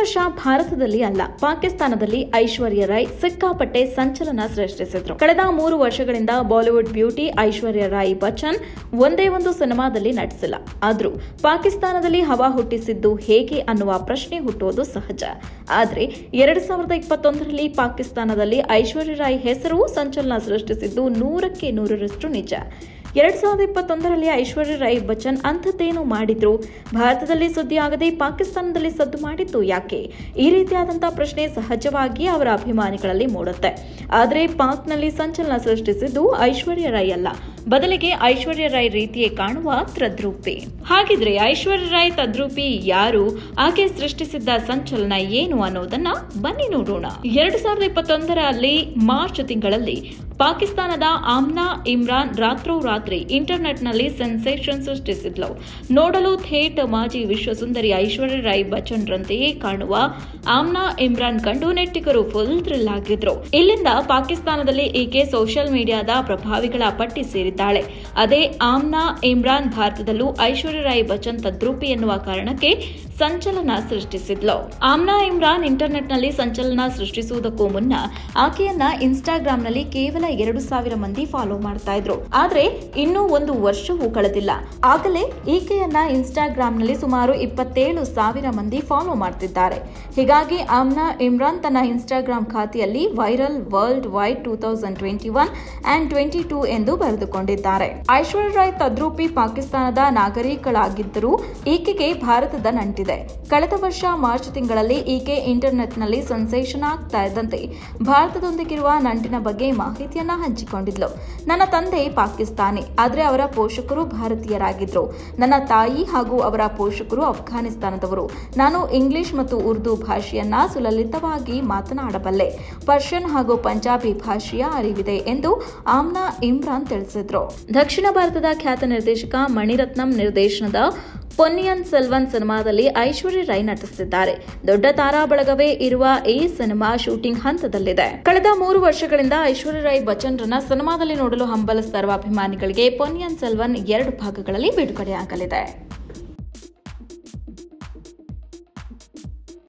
ವರ್ಷ ಭಾರತದಲ್ಲಿ ಅಲ್ಲ ಪಾಕಿಸ್ತಾನದಲ್ಲಿ ಐಶ್ವರ್ಯ ರೈ ಸಿಕ್ಕಾಪಟ್ಟೆ ಸಂಚಲನ ಸೃಷ್ಟಿಸಿದ್ರು ಕಳೆದ ಮೂರು ವರ್ಷಗಳಿಂದ ಬಾಲಿವುಡ್ ಬ್ಯೂಟಿ ಐಶ್ವರ್ಯ ರಾಯ್ ಬಚ್ಚನ್ ಒಂದೇ ಒಂದು ಸಿನಿಮಾದಲ್ಲಿ ನಟಿಸಿಲ್ಲ ಆದ್ರೂ ಪಾಕಿಸ್ತಾನದಲ್ಲಿ ಹವಾ ಹುಟ್ಟಿಸಿದ್ದು ಹೇಗೆ ಅನ್ನುವ ಪ್ರಶ್ನೆ ಹುಟ್ಟುವುದು ಸಹಜ ಆದ್ರೆ ಎರಡ್ ಸಾವಿರದ ಇಪ್ಪತ್ತೊಂದರಲ್ಲಿ ಪಾಕಿಸ್ತಾನದಲ್ಲಿ ಐಶ್ವರ್ಯ ರಾಯ್ ಹೆಸರು ಸಂಚಲನ ಸೃಷ್ಟಿಸಿದ್ದು ನೂರಕ್ಕೆ ನೂರರಷ್ಟು ನಿಜ ಎರಡ್ ಸಾವಿರದ ಇಪ್ಪತ್ತೊಂದರಲ್ಲಿ ಐಶ್ವರ್ಯ ರೈ ಬಚ್ಚನ್ ಅಂಥದ್ದೇನು ಮಾಡಿದ್ರು ಭಾರತದಲ್ಲಿ ಸುದ್ದಿ ಆಗದೆ ಪಾಕಿಸ್ತಾನದಲ್ಲಿ ಸದ್ದು ಮಾಡಿದ್ದು ಯಾಕೆ ಈ ರೀತಿಯಾದಂತಹ ಪ್ರಶ್ನೆ ಸಹಜವಾಗಿ ಅವರ ಅಭಿಮಾನಿಗಳಲ್ಲಿ ಮೂಡುತ್ತೆ ಆದರೆ ಪಾಕ್ನಲ್ಲಿ ಸಂಚಲನ ಸೃಷ್ಟಿಸಿದ್ದು ಐಶ್ವರ್ಯ ರೈ ಅಲ್ಲ ಬದಲಿಗೆ ಐಶ್ವರ್ಯ ರೈ ರೀತಿಯೇ ಕಾಣುವ ತದ್ರೂಪಿ ಹಾಗಿದ್ರೆ ಐಶ್ವರ್ಯ ರೈ ತದ್ರೂಪಿ ಯಾರು ಆಕೆ ಸೃಷ್ಟಿಸಿದ್ದ ಸಂಚಲನ ಏನು ಅನ್ನೋದನ್ನ ಬನ್ನಿ ನೋಡೋಣ ಎರಡು ಸಾವಿರದ ಇಪ್ಪತ್ತೊಂದರಲ್ಲಿ ಮಾರ್ಚ್ ತಿಂಗಳಲ್ಲಿ ಪಾಕಿಸ್ತಾನದ ಆಮ್ನಾ ಇಮ್ರಾನ್ ರಾತ್ರೋರಾತ್ರಿ ಇಂಟರ್ನೆಟ್ನಲ್ಲಿ ಸೆನ್ಸೇಷನ್ ಸೃಷ್ಟಿಸಿದ್ಲು ನೋಡಲು ಥೇಟ್ ಮಾಜಿ ವಿಶ್ವಸುಂದರಿ ಐಶ್ವರ್ಯ ರೈ ಬಚ್ಚನ್ರಂತೆಯೇ ಕಾಣುವ ಆಮ್ನಾ ಇಮ್ರಾನ್ ಕಂಡು ನೆಟ್ಟಿಗರು ಫುಲ್ ಥ್ರಿಲ್ ಆಗಿದ್ರು ಇಲ್ಲಿಂದ ಪಾಕಿಸ್ತಾನದಲ್ಲಿ ಈಕೆ ಸೋಷಿಯಲ್ ಮೀಡಿಯಾದ ಪ್ರಭಾವಿಗಳ ಪಟ್ಟಿ ಸೇರಿದ್ದಾಳೆ ಅದೇ ಆಮ್ನಾ ಇಮ್ರಾನ್ ಭಾರತದಲ್ಲೂ ಐಶ್ವರ್ಯ ರೈ ಬಚ್ಚನ್ ತದ್ರೂಪಿ ಎನ್ನುವ ಕಾರಣಕ್ಕೆ ಸಂಚಲನ ಸೃಷ್ಟಿಸಿದ್ಲು ಆಮ್ನಾ ಇಮ್ರಾನ್ ಇಂಟರ್ನೆಟ್ನಲ್ಲಿ ಸಂಚಲನ ಸೃಷ್ಟಿಸುವುದಕ್ಕೂ ಮುನ್ನ ಆಕೆಯನ್ನ ಇನ್ಸ್ಟಾಗ್ರಾಂನಲ್ಲಿ ಕೇವಲ ಎರಡು ಸಾವಿರ ಮಂದಿ ಫಾಲೋ ಮಾಡ್ತಾ ಇದ್ರು ಆದ್ರೆ ಇನ್ನೂ ಒಂದು ವರ್ಷವೂ ಕಳೆದಿಲ್ಲ ಆಗಲೇ ಈಕೆಯನ್ನ ಇನ್ಸ್ಟಾಗ್ರಾಂನಲ್ಲಿ ಸುಮಾರು ಇಪ್ಪತ್ತೇಳು ಸಾವಿರ ಮಂದಿ ಫಾಲೋ ಮಾಡ್ತಿದ್ದಾರೆ ಹೀಗಾಗಿ ಆಮ್ನಾ ಇಮ್ರಾನ್ ತನ್ನ ಇನ್ಸ್ಟಾಗ್ರಾಂ ಖಾತೆಯಲ್ಲಿ viral world wide two thousand twenty one and twenty two ಎಂದು ಬರೆದುಕೊಂಡಿದ್ದಾರೆ ಐಶ್ವರ್ಯ ರಾಯ್ ತದ್ರೂಪಿ ಪಾಕಿಸ್ತಾನದ ನಾಗರಿಕಳಾಗಿದ್ದರೂ ಈಕೆಗೆ ಭಾರತದ ನಂಟಿದೆ ಕಳೆದ ವರ್ಷ ಮಾರ್ಚ್ ತಿಂಗಳಲ್ಲಿ ಈಕೆ ಇಂಟರ್ನೆಟ್ನಲ್ಲಿ ಸೆನ್ಸೇಷನ್ ಆಗ್ತಾ ಇದ್ದಂತೆ ಭಾರತದೊಂದಿಗಿರುವ ನಂಟಿನ ಬಗ್ಗೆ ಮಾಹಿತಿಯನ್ನ ಹಂಚಿಕೊಂಡಿದ್ಲು ನನ್ನ ತಂದೆ ಪಾಕಿಸ್ತಾನಿ ಆದ್ರೆ ಅವರ ಪೋಷಕರು ಭಾರತೀಯರಾಗಿದ್ರು ನನ್ನ ತಾಯಿ ಹಾಗೂ ಅವರ ಪೋಷಕರು ಅಫ್ಘಾನಿಸ್ತಾನದವರು ನಾನು ಇಂಗ್ಲಿಷ್ ಮತ್ತು ಉರ್ದು ಭಾಷೆಯನ್ನ ಸುಲಲಿತವಾಗಿ ಮಾತನಾಡಬಲ್ಲೆ ಪರ್ಷಿಯನ್ ಹಾಗೂ ಪಂಜಾಬಿ ಭಾಷೆಯ ಅರಿವಿದೆ ಎಂದು ಆಮ್ನಾ ಇಮ್ರಾನ್ ತಿಳಿಸಿದ್ರು ದಕ್ಷಿಣ ಭಾರತದ ಖ್ಯಾತ ನಿರ್ದೇಶಕ ಮಣಿರತ್ನಂ ನಿರ್ದೇಶನದ ಪೊನ್ನಿಯನ್ ಸೆಲ್ವನ್ ಸಿನಿಮಾದಲ್ಲಿ ಐಶ್ವರ್ಯ ರೈ ನಟಿಸುತ್ತಿದ್ದಾರೆ ದೊಡ್ಡ ತಾರಾ ಬಳಗವೇ ಇರುವ ಈ ಸಿನಿಮಾ ಶೂಟಿಂಗ್ ಹಂತದಲ್ಲಿದೆ ಕಳೆದ ಮೂರು ವರ್ಷಗಳಿಂದ ಐಶ್ವರ್ಯ ರೈ ಬಚ್ಚನ್ರನ್ನ ಸಿನಿಮಾದಲ್ಲಿ ನೋಡಲು ಹಂಬಲಿಸ್ತಾ ಇರುವ ಅಭಿಮಾನಿಗಳಿಗೆ ಪೊನ್ನಿಯನ್ ಸೆಲ್ವನ್ ಎರಡು ಭಾಗಗಳಲ್ಲಿ ಬಿಡುಗಡೆಯಾಗಲಿದೆ